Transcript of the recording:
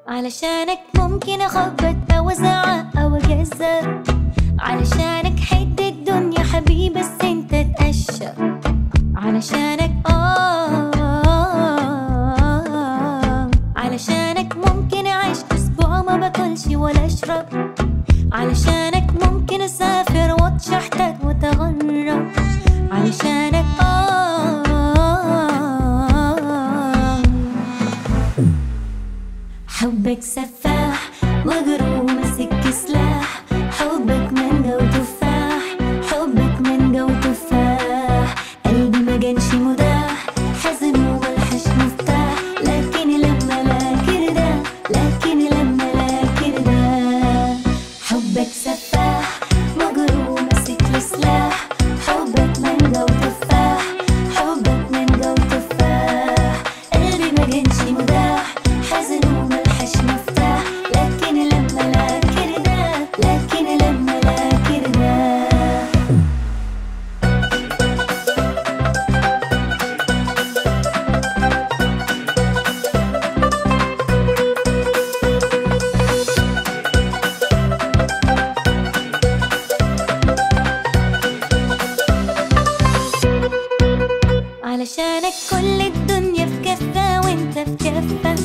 علشانك ممكن اخبط او ازعق او اجزر علشانك حد الدنيا حبيبي بس انت تقشر علشانك آه علشانك ممكن اعيش اسبوع ما باكلش ولا اشرب علشانك ممكن اسافر واتشحتت واتغرب علشانك آه حبك سفاح مجروح مسك سلاح حبك مانجا وتفاح حبك مانجا وتفاح قلبي ما جانش مداح حزن وملحش مفتاح لكن لما لاقي ده لكن لما لاقي ده حبك سفاح مجروح مسك سلاح حبك مانجا وتفاح حبك مانجا وتفاح قلبي ما جانش مداح حزن وملحش مفتاح لكن لما لاقي ده لكن لما لاقي ده علشانك كل الدنيا في كفة وانت في كفة